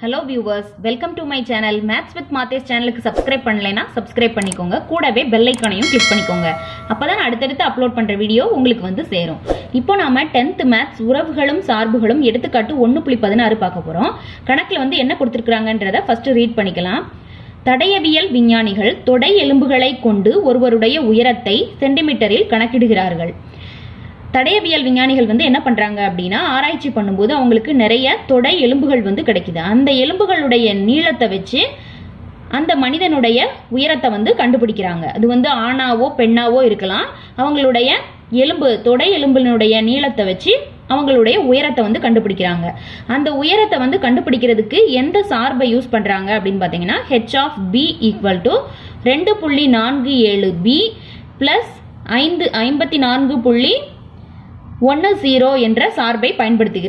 hello viewers welcome to my channel maths with Mathesh சேனலுக்கு subscribe பண்ணலைன்னா subscribe பண்ணிக்கோங்க கூடவே பெல் ஐக்கானையும் கிளிக் பண்ணிக்கோங்க அப்பதான் அடுத்தடுத்து அப்லோட் பண்ற வீடியோ உங்களுக்கு வந்து சேரும் இப்போ நாம 10th மேத்ஸ் உறவுகளும் சார்புகளும் எடுத்துக்காட்டு ஒன்று புள்ளி பதினாறு பார்க்க போறோம் கணக்குல வந்து என்ன கொடுத்துருக்காங்கன்றத ஃபர்ஸ்ட் ரீட் பண்ணிக்கலாம் தடயவியல் விஞ்ஞானிகள் தொடை எலும்புகளை கொண்டு ஒருவருடைய உயரத்தை சென்டிமீட்டரில் கணக்கிடுகிறார்கள் தடயவியல் விஞ்ஞானிகள் வந்து என்ன பண்றாங்க அப்படின்னா ஆராய்ச்சி பண்ணும்போது அவங்களுக்கு நிறைய தொடை எலும்புகள் வந்து கிடைக்குது அந்த எலும்புகளுடைய நீளத்தை வச்சு அந்த மனிதனுடைய உயரத்தை வந்து கண்டுபிடிக்கிறாங்க அது வந்து ஆணாவோ பெண்ணாவோ இருக்கலாம் அவங்களுடைய எலும்பு தொடை எலும்பினுடைய நீளத்தை வச்சு அவங்களுடைய உயரத்தை வந்து கண்டுபிடிக்கிறாங்க அந்த உயரத்தை வந்து கண்டுபிடிக்கிறதுக்கு எந்த சார்பை யூஸ் பண்றாங்க அப்படின்னு பார்த்தீங்கன்னா H of P equal to ரெண்டு புள்ளி நான்கு ஏழு பி பிளஸ் ஐந்து ஐம்பத்தி நான்கு புள்ளி ஒன்று ஜீரோ என்ற சார்பை பயன்படுத்துகிறது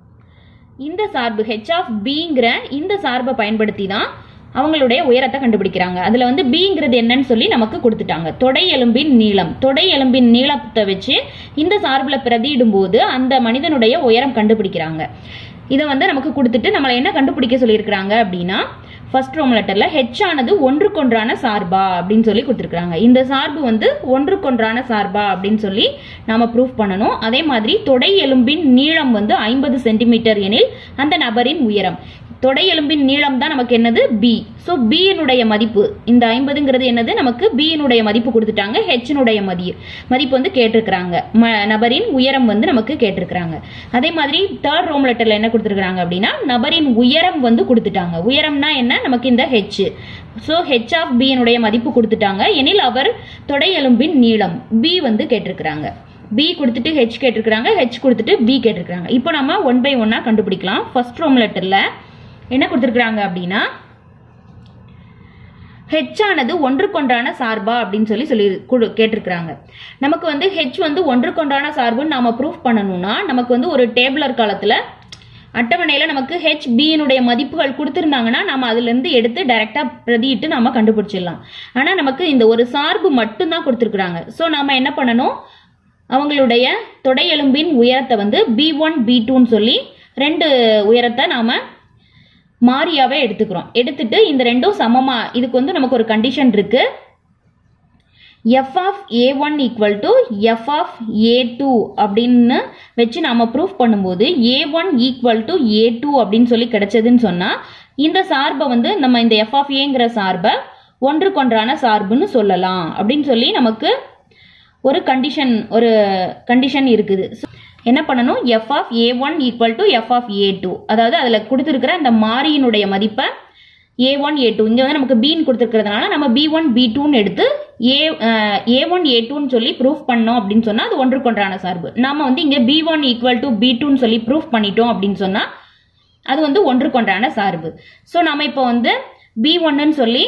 இந்த சார்பு ஹெச் ஆஃப் பிங்கிற இந்த சார்பை பயன்படுத்தி தான் அவங்களுடைய உயரத்தை கண்டுபிடிக்கிறாங்க அதுல வந்து பிங்கிறது என்னன்னு சொல்லி நமக்கு கொடுத்துட்டாங்க தொடை எலும்பின் நீளம் தொடை எலும்பின் நீளத்தை வச்சு இந்த சார்புல பிரதியிடும் போது அந்த மனிதனுடைய உயரம் கண்டுபிடிக்கிறாங்க இதை வந்து நமக்கு கொடுத்துட்டு நம்மளை என்ன கண்டுபிடிக்க சொல்லியிருக்கிறாங்க அப்படின்னா ஃபர்ஸ்ட் ரோம் லெட்டர்ல ஹெச் ஆனது ஒன்றுக்கொன்றான சார்பா அப்படின்னு சொல்லி கொடுத்துருக்காங்க இந்த சார்பு வந்து ஒன்றுக்கொன்றான சார்பா அப்படின்னு சொல்லி நாம ப்ரூஃப் பண்ணணும் அதே மாதிரி தொடை எலும்பின் நீளம் வந்து ஐம்பது சென்டிமீட்டர் எனில் அந்த நபரின் உயரம் தொடை எலும்பின் நீளம் தான் நமக்கு என்னது பி ஸோ பியினுடைய மதிப்பு இந்த ஐம்பதுங்கிறது என்னது நமக்கு பியினுடைய மதிப்பு கொடுத்துட்டாங்க ஹெச்னுடைய மதி மதிப்பு வந்து கேட்டிருக்கிறாங்க ம நபரின் உயரம் வந்து நமக்கு கேட்டிருக்கிறாங்க அதே மாதிரி தேர்ட் ரோம் லெட்டர்ல என்ன கொடுத்துருக்காங்க அப்படின்னா நபரின் உயரம் வந்து கொடுத்துட்டாங்க உயரம்னா என்ன நமக்கு இந்த ஹெச் ஸோ ஹெச் ஆஃப் பியினுடைய மதிப்பு கொடுத்துட்டாங்க எனில் அவர் தொடை எலும்பின் நீளம் பி வந்து கேட்டிருக்கிறாங்க பி கொடுத்துட்டு ஹெச் கேட்டிருக்கிறாங்க ஹெச் கொடுத்துட்டு பி கேட்டிருக்கிறாங்க இப்போ நம்ம ஒன் பை ஒன்னா கண்டுபிடிக்கலாம் ஃபர்ஸ்ட் ரோம் லெட்டர்ல என்ன கொடுத்துருக்காங்க அப்படின்னா ஹெச் ஆனது ஒன்றுக்கொன்றான சார்பா அப்படின்னு சொல்லி சொல்லி குடு- கேட்டிருக்கிறாங்க நமக்கு வந்து ஹெச் வந்து ஒன்றுக்கொன்றான சார்புன்னு நாம ப்ரூஃப் பண்ணணும்னா நமக்கு வந்து ஒரு டேபிளர் காலத்துல அட்டவணையில நமக்கு ஹெச் பியினுடைய மதிப்புகள் கொடுத்திருந்தாங்கன்னா நம்ம அதுல இருந்து எடுத்து டைரக்டா பிரதியிட்டு நாம கண்டுபிடிச்சிடலாம் ஆனா நமக்கு இந்த ஒரு சார்பு மட்டும்தான் கொடுத்திருக்கிறாங்க சோ நாம என்ன பண்ணணும் அவங்களுடைய தொடை எலும்பின் உயரத்தை வந்து பி ஒன் பி டூன்னு சொல்லி ரெண்டு உயரத்தை நாம மாறியாவே எடுத்துக்கிறோம் எடுத்துட்டு இந்த ரெண்டும் சமமா இதுக்கு வந்து நமக்கு ஒரு கண்டிஷன் இருக்கு F of A one equal to F of A two அப்படின்னு வச்சு நாம ப்ரூஃப் பண்ணும்போது A one equal to A two அப்படின்னு சொல்லி கிடைச்சதுன்னு சொன்னா இந்த சார்பை வந்து நம்ம இந்த எஃப் ஆஃப் ஏங்கிற சார்பை ஒன்றுக்கொன்றான சார்புன்னு சொல்லலாம் அப்படின்னு சொல்லி நமக்கு ஒரு கண்டிஷன் ஒரு கண்டிஷன் இருக்குது So, என்ன பண்ணணும் F of A one equal to F of A two அதாவது அதில் கொடுத்துருக்கிற அந்த மாறியினுடைய மதிப்பை ஏ ஒன் ஏ டூ இங்கே வந்து நமக்கு பின்னு கொடுத்துருக்கிறதுனால நம்ம பி ஒன் பி டூன்னு எடுத்து ஏ ஏ ஒன் ஏ டூன்னு சொல்லி ப்ரூஃப் பண்ணோம் அப்படின்னு சொன்னால் அது ஒன்றுக்கொன்றான சார்பு நாம வந்து இங்கே P one equal to P டூன்னு சொல்லி ப்ரூஃப் பண்ணிட்டோம் அப்படின்னு சொன்னால் அது வந்து ஒன்றுக்கொன்றான சார்பு ஸோ நம்ம இப்போ வந்து பி ஒன்னுன்னு சொல்லி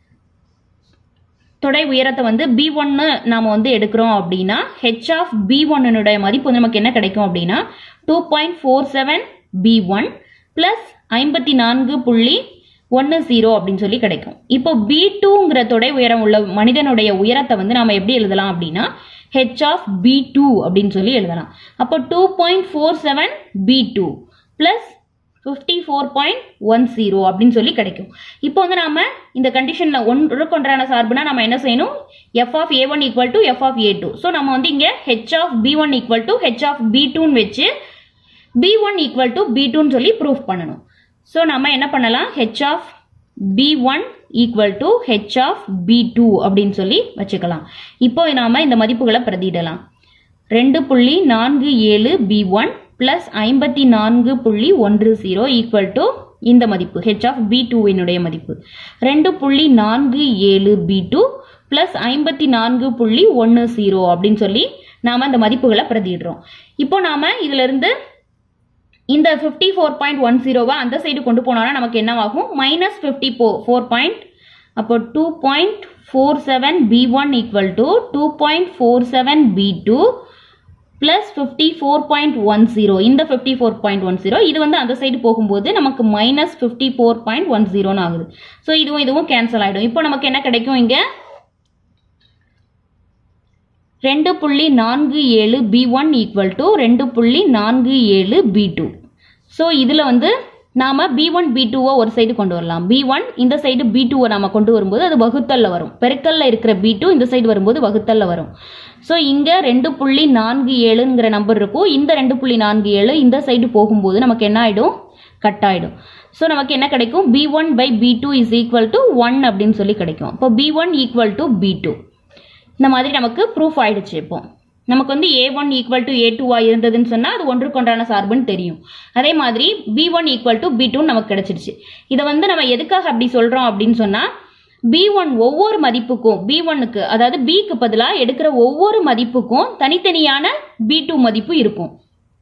தொடை உயரத்தை வந்து பி ஒன்னு நாம வந்து எடுக்கிறோம் அப்படின்னா ஹெச் ஆஃப் பி ஒன்னுடைய மதிப்பு வந்து நமக்கு என்ன கிடைக்கும் அப்படின்னா two point four seven P one plus ஐம்பத்தி நான்கு புள்ளி ஒன்று ஜீரோ அப்படின்னு சொல்லி கிடைக்கும் இப்போ பி டூங்கிற தொடை உயரம் உள்ள மனிதனுடைய உயரத்தை வந்து நாம எப்படி எழுதலாம் அப்படின்னா ஹெச் ஆஃப் பி டூ அப்படின்னு சொல்லி எழுதலாம் அப்போ two point four seven P two plus fifty four point one zero அப்படின்னு சொல்லி கிடைக்கும் இப்போ வந்து நாம இந்த கண்டிஷன்ல ஒன்றுக்கொன்றான சார்புனா நம்ம என்ன செய்யணும் F of A one equal to F of A two so நம்ம வந்து இங்க H of P one equal to H of P டூன்னு வச்சு P one equal to P டூன்னு சொல்லி ப்ரூஃப் பண்ணணும் ஸோ நம்ம என்ன பண்ணலாம் H of P one equal to H of P two அப்படின்னு சொல்லி வச்சுக்கலாம் இப்போ நாம இந்த மதிப்புகளை பிரதியிடலாம் ரெண்டு புள்ளி நான்கு ஏழு பி ஒன் பிளஸ் ஐம்பத்தி நான்கு புள்ளி ஒன்று ஜீரோ ஈக்குவல் டு இந்த மதிப்பு ஹெச் ஆஃப் பி டூவினுடைய மதிப்பு ரெண்டு புள்ளி நான்கு ஏழு பி டூ பிளஸ் ஐம்பத்தி நான்கு புள்ளி ஒன்று ஜீரோ அப்படின்னு சொல்லி நாம அந்த மதிப்புகளை பிரதியிடுறோம் இப்போ நாம இதுல இருந்து இந்த ஃபிஃப்டி ஃபோர் பாயிண்ட் ஒன் ஜீரோவை அந்த சைடு கொண்டு போனோம்னா நமக்கு என்னவாகும் மைனஸ் ஃபிஃப்டி ஃபோர் பாயிண்ட் அப்போ two point four seven P one equal to two point four seven P two plus fifty four point one zero இந்த fifty four point one zero இது வந்து அந்த சைடு போகும்போது நமக்கு minus fifty four point one ஜீரோன்னு ஆகுது so இதுவும் இதுவும் கேன்சல் ஆகிடும் இப்போ நமக்கு என்ன கிடைக்கும் இங்கே ரெண்டு புள்ளி நான்கு ஏழு பி ஒன் ஈக்குவல் டு ரெண்டு புள்ளி நான்கு ஏழு பி டூ ஸோ இதில் வந்து நாம பி ஒன் பி டூவை ஒரு சைடு கொண்டு வரலாம் பி ஒன் இந்த சைடு பி டூவை நாம கொண்டு வரும்போது அது வகுத்தல்ல வரும் பெருக்கல்ல இருக்கிற பி டூ இந்த சைடு வரும்போது வகுத்தல்ல வரும் ஸோ இங்க ரெண்டு புள்ளி நான்கு ஏழுங்கிற நம்பர் இருக்கும் இந்த ரெண்டு புள்ளி நான்கு ஏழு இந்த சைடு போகும்போது நமக்கு என்ன ஆயிடும் கட் ஆயிடும் ஸோ நமக்கு என்ன கிடைக்கும் P one by P two is equal to one அப்படின்னு சொல்லி கிடைக்கும் இப்போ P one equal to P two இந்த மாதிரி நமக்கு ப்ரூஃப் ஆயிடுச்சு இப்போ நமக்கு வந்து A one equal to A டூவா இருந்ததுன்னு சொன்னால் அது ஒன்றுக்கொன்றான சார்புன்னு தெரியும் அதே மாதிரி P one equal to P two நமக்கு கிடைச்சிருச்சு இதை வந்து நம்ம எதுக்காக அப்படி சொல்கிறோம் அப்படின்னு சொன்னால் பி ஒன் ஒவ்வொரு மதிப்புக்கும் பி ஒன்னுக்கு அதாவது பிக்கு பதிலாக எடுக்கிற ஒவ்வொரு மதிப்புக்கும் தனித்தனியான பி டூ மதிப்பு இருக்கும்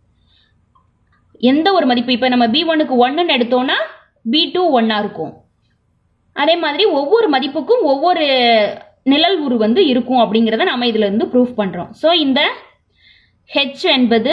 எந்த ஒரு மதிப்பு இப்போ நம்ம பி ஒன்னுக்கு ஒன்றுன்னு எடுத்தோம்னா பி டூ ஒன்னா இருக்கும் அதே மாதிரி ஒவ்வொரு மதிப்புக்கும் ஒவ்வொரு நிழல் உரு வந்து இருக்கும் அப்படிங்கிறத நம்ம இதுல இருந்து ப்ரூஃப் பண்றோம் ஸோ இந்த ஹெச் என்பது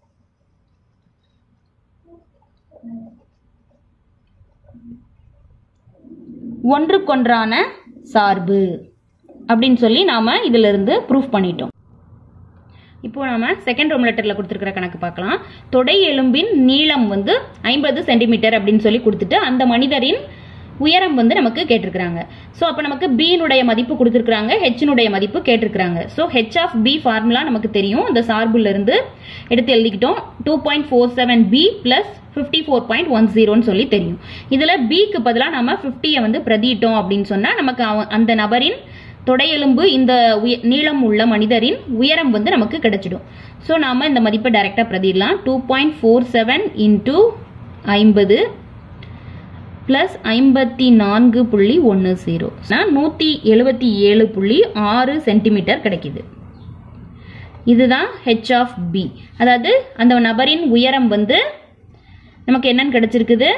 ஒன்றுக்கொன்றான சார்பு அப்படின்னு சொல்லி நாம இதுல இருந்து ப்ரூஃப் பண்ணிட்டோம் இப்போ நாம செகண்ட் ரோம் லெட்டர்ல கொடுத்துருக்கிற கணக்கு பார்க்கலாம் தொடை எலும்பின் நீளம் வந்து ஐம்பது சென்டிமீட்டர் அப்படின்னு சொல்லி கொடுத்துட்டு அந்த மனிதரின் உயரம் வந்து நமக்கு கேட்டிருக்கிறாங்க ஸோ அப்போ நமக்கு பியினுடைய மதிப்பு கொடுத்துருக்காங்க ஹெச்னுடைய மதிப்பு கேட்டிருக்கிறாங்க so H of P formula நமக்கு தெரியும் அந்த சார்புல இருந்து எடுத்து எழுதிக்கிட்டோம் two point four seven P plus fifty four point one ஜீரோன்னு சொல்லி தெரியும் இதில் பிக்கு பதிலாக நம்ம ஃபிஃப்டியை வந்து பிரதியிட்டோம் அப்படின்னு சொன்னால் நமக்கு அவ- அந்த நபரின் தொடையெலும்பு இந்த உய- நீளம் உள்ள மனிதரின் உயரம் வந்து நமக்கு கிடைச்சிடும் ஸோ நாம இந்த மதிப்பை டைரெக்டாக பிரதிடலாம் two point four seven into ஐம்பது பிளஸ் ஐம்பத்தி நான்கு புள்ளி ஒன்று ஜீரோ நூற்றி எழுபத்தி ஏழு புள்ளி ஆறு சென்டிமீட்டர் கிடைக்குது இதுதான் ஹெச் ஆஃப் பி அதாவது அந்த நபரின் உயரம் வந்து நமக்கு என்னன்னு கிடைச்சிருக்குது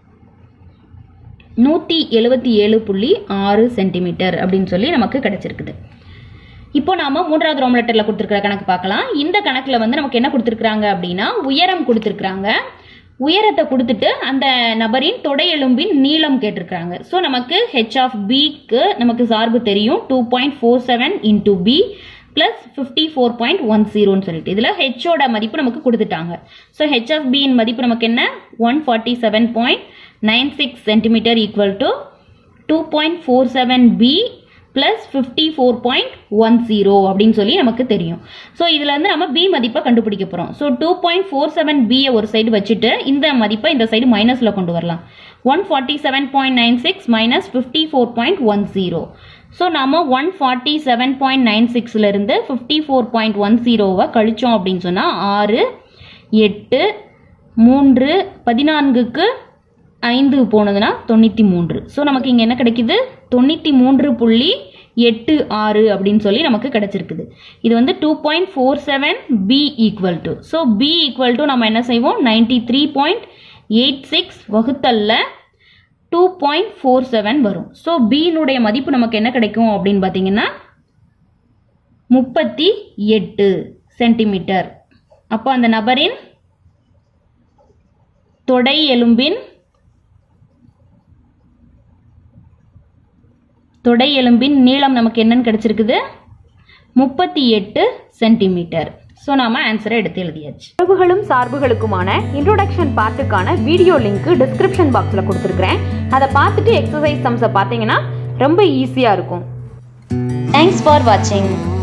நூற்றி எழுபத்தி ஏழு புள்ளி ஆறு சென்டிமீட்டர் அப்படின்னு சொல்லி நமக்கு கிடைச்சிருக்குது இப்போ நாம மூன்றாவது ரோம் லெட்டர்ல கொடுத்துருக்கிற கணக்கு பார்க்கலாம் இந்த கணக்குல வந்து நமக்கு என்ன கொடுத்துருக்காங்க அப்படின்னா உயரம் கொடுத்துருக்காங்க உயரத்தை கொடுத்துட்டு அந்த நபரின் தொடையெலும்பின் நீளம் கேட்டிருக்காங்க ஸோ நமக்கு ஹெச் ஆஃப் பிக்கு நமக்கு சார்பு தெரியும் two point four seven into P plus fifty four point one ஜீரோன்னு சொல்லிட்டு இதில் ஹெச்சோட மதிப்பு நமக்கு கொடுத்துட்டாங்க ஸோ ஹெச் ஆஃப் பியின் மதிப்பு நமக்கு என்ன one forty seven point nine six centimetre equal to two point four seven P plus fifty four point one zero அப்படின்னு சொல்லி நமக்கு தெரியும் ஸோ இதுல இருந்து நம்ம பி மதிப்பை கண்டுபிடிக்க போறோம் so two point four seven பியை ஒரு சைடு வச்சுட்டு இந்த மதிப்பை இந்த சைடு மைனஸ்ல கொண்டு வரலாம் one forty seven point nine six minus fifty four point one zero so நாம one forty seven point nine சிக்ஸ்ல இருந்து ஃபிஃப்டி ஃபோர் பாயிண்ட் ஒன் ஜீரோவை கழிச்சோம் அப்படின்னு சொன்னா ஆறு எட்டு மூன்று பதினான்குக்கு ஐந்து போனதுன்னா தொண்ணூற்றி மூன்று ஸோ நமக்கு இங்கே என்ன கிடைக்குது தொண்ணூற்றி மூன்று புள்ளி எட்டு ஆறு அப்படின்னு சொல்லி நமக்கு கிடைச்சிருக்குது இது வந்து two point four seven P equal to so P equal to நம்ம என்ன செய்வோம் ninety three point eight six வகுத்தல்ல டூ பாயிண்ட் ஃபோர் செவன் வரும் ஸோ பியினுடைய மதிப்பு நமக்கு என்ன கிடைக்கும் அப்படின்னு பார்த்தீங்கன்னா முப்பத்தி எட்டு சென்டிமீட்டர் அப்போ அந்த நபரின் தொடை எலும்பின் தொடை எலும்பின் நீளம் நமக்கு என்னன்னு கிடைச்சிருக்குது முப்பத்தி எட்டு சென்டிமீட்டர் ஸோ நாம ஆன்சரை எடுத்து எழுதியாச்சு உறவுகளும் சார்புகளுக்குமான இன்ட்ரோடக்ஷன் பார்ட்டுக்கான வீடியோ லிங்க் டிஸ்கிரிப்ஷன் பாக்ஸில் கொடுத்துருக்குறேன் அதை பார்த்துட்டு எக்ஸசைஸ் சம்ஸை பார்த்தீங்கன்னா ரொம்ப ஈஸியாக இருக்கும் தேங்க்ஸ் ஃபார் வாட்சிங்